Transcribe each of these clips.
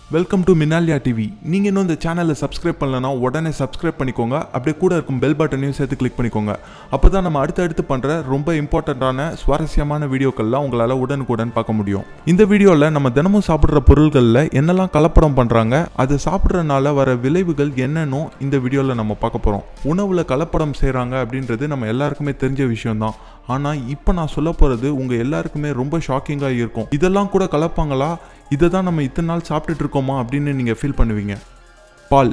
welcome to மினாலியா TV நீங்கள் இன்னும் இந்த சேனலை சப்ஸ்கிரைப் பண்ணலனா உடனே சப்ஸ்கிரைப் பண்ணிக்கோங்க அப்படியே கூட இருக்கும் பெல் பட்டனையும் சேர்த்து கிளிக் பண்ணிக்கோங்க அப்போ தான் நம்ம அடுத்தடுத்து பண்ணுற ரொம்ப இம்பார்ட்டண்ட்டான சுவாரஸ்யமான வீடியோக்கள்லாம் உங்களால் உடனுக்குடன் பார்க்க முடியும் இந்த வீடியோவில் நம்ம தினமும் சாப்பிட்ற பொருள்களில் என்னெல்லாம் கலப்படம் பண்ணுறாங்க அதை சாப்பிட்றதுனால வர விளைவுகள் என்னன்னு இந்த வீடியோவில் நம்ம பார்க்க போகிறோம் உணவில் கலப்படம் செய்கிறாங்க அப்படின்றது நம்ம எல்லாருக்குமே தெரிஞ்ச விஷயம்தான் ஆனால் இப்போ நான் சொல்ல போகிறது உங்கள் எல்லாருக்குமே ரொம்ப ஷாக்கிங்காக இருக்கும் இதெல்லாம் கூட கலப்பாங்களா இதை தான் நம்ம இத்தனை நாள் சாப்பிட்டுட்டு இருக்கோமா அப்படின்னு நீங்கள் ஃபீல் பண்ணுவீங்க பால்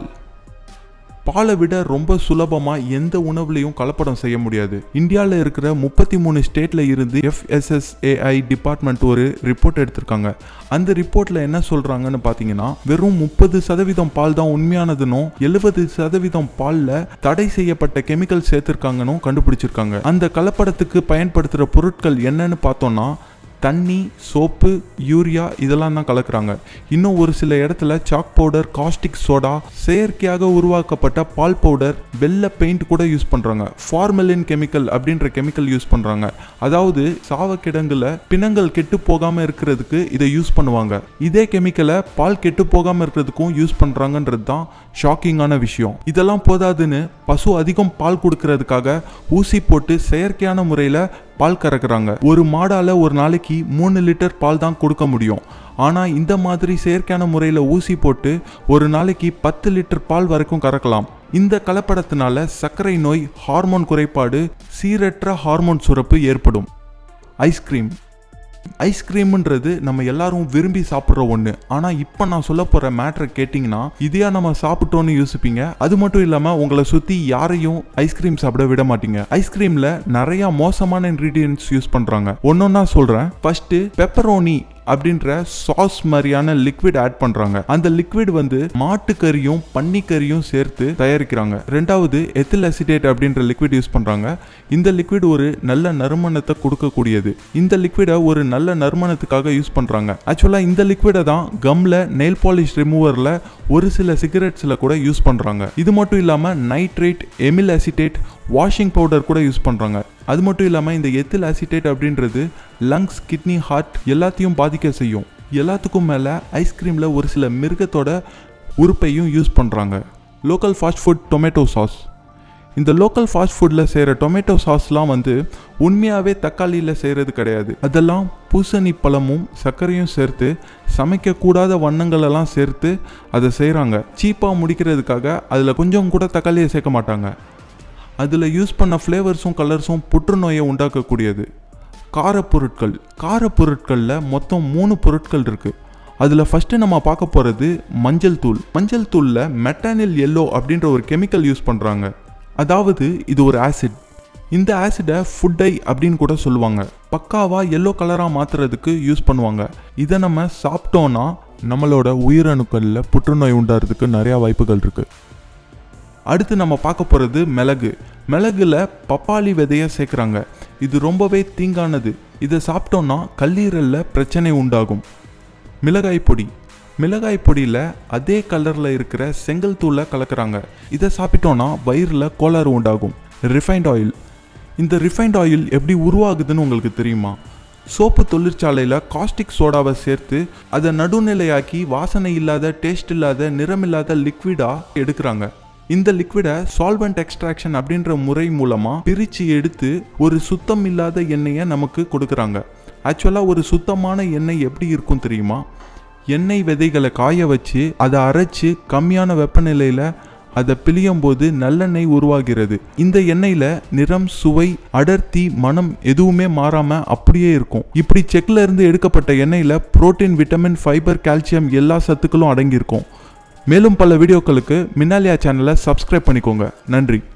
பாலை விட ரொம்ப சுலபமாக எந்த உணவுலையும் கலப்படம் செய்ய முடியாது இந்தியாவில் இருக்கிற முப்பத்தி மூணு ஸ்டேட்டில் இருந்து எஃப்எஸ்எஸ்ஏஐ டிபார்ட்மெண்ட் ஒரு ரிப்போர்ட் எடுத்திருக்காங்க அந்த ரிப்போர்ட்டில் என்ன சொல்கிறாங்கன்னு பார்த்தீங்கன்னா வெறும் முப்பது சதவீதம் பால் தான் உண்மையானதுன்னும் எழுபது சதவீதம் பாலில் தடை செய்யப்பட்ட கெமிக்கல் சேர்த்துருக்காங்கன்னு கண்டுபிடிச்சிருக்காங்க அந்த கலப்படத்துக்கு பயன்படுத்துகிற பொருட்கள் என்னன்னு பார்த்தோன்னா தண்ணி சோப்பு யூரியா இதெல்லாம் தான் கலக்குறாங்க இன்னும் ஒரு சில இடத்துல சாக் பவுடர் காஸ்டிக் சோடா செயற்கையாக உருவாக்கப்பட்ட பால் பவுடர் வெள்ளை பெயிண்ட் கூட யூஸ் பண்ணுறாங்க ஃபார்மலின் கெமிக்கல் அப்படின்ற கெமிக்கல் யூஸ் பண்ணுறாங்க அதாவது சாவக்கிடங்குல பிணங்கள் கெட்டு போகாமல் இருக்கிறதுக்கு இதை யூஸ் பண்ணுவாங்க இதே கெமிக்கலை பால் கெட்டு போகாமல் இருக்கிறதுக்கும் யூஸ் பண்ணுறாங்கன்றது தான் ஷாக்கிங்கான விஷயம் இதெல்லாம் போதாதுன்னு பசு அதிகம் பால் கொடுக்கறதுக்காக ஊசி போட்டு செயற்கையான முறையில் பால் கறக்குறாங்க ஒரு மாடால் ஒரு நாளைக்கு மூணு லிட்டர் பால் தான் கொடுக்க முடியும் ஆனால் இந்த மாதிரி செயற்கையான முறையில் ஊசி போட்டு ஒரு நாளைக்கு பத்து லிட்டர் பால் வரைக்கும் கறக்கலாம் இந்த கலப்படத்தினால சர்க்கரை நோய் ஹார்மோன் குறைபாடு சீரற்ற ஹார்மோன் சுரப்பு ஏற்படும் ஐஸ்கிரீம் ஐஸ்கிரீம்ன்றது நம்ம எல்லாரும் விரும்பி சாப்பிட்ற ஒன்று ஆனால் இப்போ நான் சொல்ல போகிற மேட்ரை கேட்டிங்கன்னா இதையா நம்ம சாப்பிட்டோன்னு யோசிப்பீங்க அது மட்டும் இல்லாமல் உங்களை சுற்றி யாரையும் ஐஸ்கிரீம் சாப்பிட விட மாட்டீங்க ஐஸ்கிரீமில் நிறையா மோசமான இன்க்ரீடியன்ட்ஸ் யூஸ் பண்ணுறாங்க ஒன்றொன்னா சொல்கிறேன் ஃபஸ்ட்டு பெப்பரோனி அப்படின்ற சாஸ் மாதிரியான லிக்விட் ஆட் பண்றாங்க அந்த லிக்விட் வந்து மாட்டுக்கறியும் பன்னிக்கறியும் சேர்த்து தயாரிக்கிறாங்க ரெண்டாவது எத்தில் அசிடேட் அப்படின்ற லிக்விட் யூஸ் பண்றாங்க இந்த லிக்விட் ஒரு நல்ல நறுமணத்தை கொடுக்கக்கூடியது இந்த லிக்விடை ஒரு நல்ல நறுமணத்துக்காக யூஸ் பண்றாங்க ஆக்சுவலா இந்த லிக்விடை தான் கம்ல நெயில் பாலிஷ் ரிமூவர்ல ஒரு சில சிகரெட்ஸ்ல கூட யூஸ் பண்றாங்க இது மட்டும் இல்லாம nitrate amyl acetate washing powder கூட யூஸ் பண்ணுறாங்க அது மட்டும் இல்லாமல் இந்த எத்தில் அசிட்டேட் அப்படின்றது லங்ஸ் கிட்னி ஹார்ட் எல்லாத்தையும் பாதிக்க செய்யும் எல்லாத்துக்கும் மேலே ஐஸ்கிரீமில் ஒரு சில மிருகத்தோட உறுப்பையும் யூஸ் பண்ணுறாங்க local fast food tomato sauce இந்த லோக்கல் ஃபாஸ்ட் ஃபுட்டில் செய்கிற டொமேட்டோ சாஸ்லாம் வந்து உண்மையாகவே தக்காளியில் செய்கிறது கிடையாது அதெல்லாம் பூசணி பழமும் சர்க்கரையும் சேர்த்து சமைக்கக்கூடாத வண்ணங்களெல்லாம் சேர்த்து அதை செய்கிறாங்க சீப்பாக முடிக்கிறதுக்காக அதில் கொஞ்சம் கூட தக்காளியை சேர்க்க மாட்டாங்க அதில் யூஸ் பண்ண ஃப்ளேவர்ஸும் கலர்ஸும் புற்றுநோயை உண்டாக்கக்கூடியது காரப்பொருட்கள் காரப்பொருட்களில் மொத்தம் மூணு பொருட்கள் இருக்குது அதில் ஃபஸ்ட்டு நம்ம பார்க்க போகிறது மஞ்சள் தூள் மஞ்சள் தூளில் மெட்டானில் எல்லோ அப்படின்ற ஒரு கெமிக்கல் யூஸ் பண்ணுறாங்க அதாவது இது ஒரு ஆசிட் இந்த ஆசிடை ஃபுட்டை அப்படின்னு கூட சொல்லுவாங்க பக்காவாக எல்லோ கலராக மாற்றுறதுக்கு யூஸ் பண்ணுவாங்க இதை நம்ம சாப்பிட்டோன்னா நம்மளோட உயிரணுக்களில் புற்றுநோய் உண்டாகிறதுக்கு நிறையா வாய்ப்புகள் இருக்குது அடுத்து நம்ம பார்க்க போகிறது மிளகு மிளகுல பப்பாளி விதையை சேர்க்குறாங்க இது ரொம்பவே தீங்கானது இதை சாப்பிட்டோன்னா கல்லீரலில் பிரச்சனை உண்டாகும் மிளகாய் பொடி மிளகாய் பொடியில் அதே கலரில் இருக்கிற செங்கல் தூளை கலக்குறாங்க இதை சாப்பிட்டோன்னா வயிறில் கோளாறு உண்டாகும் ரிஃபைண்ட் ஆயில் இந்த ரிஃபைண்ட் ஆயில் எப்படி உருவாகுதுன்னு உங்களுக்கு தெரியுமா சோப்பு தொழிற்சாலையில் காஸ்டிக் சோடாவை சேர்த்து அதை நடுநிலையாக்கி வாசனை இல்லாத டேஸ்ட் இல்லாத நிறமில்லாத லிக்விடாக எடுக்கிறாங்க இந்த லிக்விடை சால்வெண்ட் எக்ஸ்ட்ராக்ஷன் அப்படின்ற முறை மூலமாக பிரித்து எடுத்து ஒரு சுத்தம் இல்லாத எண்ணெயை நமக்கு கொடுக்குறாங்க ஆக்சுவலாக ஒரு சுத்தமான எண்ணெய் எப்படி இருக்கும் தெரியுமா எண்ணெய் விதைகளை காய வச்சு அதை அரைச்சி கம்மியான வெப்பநிலையில் அதை பிழியும் போது நல்லெண்ணெய் உருவாகிறது இந்த எண்ணெயில் நிறம் சுவை அடர்த்தி மனம் எதுவுமே மாறாம அப்படியே இருக்கும் இப்படி செக்ல இருந்து எடுக்கப்பட்ட எண்ணெயில் புரோட்டீன் விட்டமின் ஃபைபர் கால்சியம் எல்லா சத்துக்களும் அடங்கியிருக்கும் மேலும் பல வீடியோக்களுக்கு மின்னாலியா சேனலை சப்ஸ்கிரைப் பண்ணிக்கோங்க நன்றி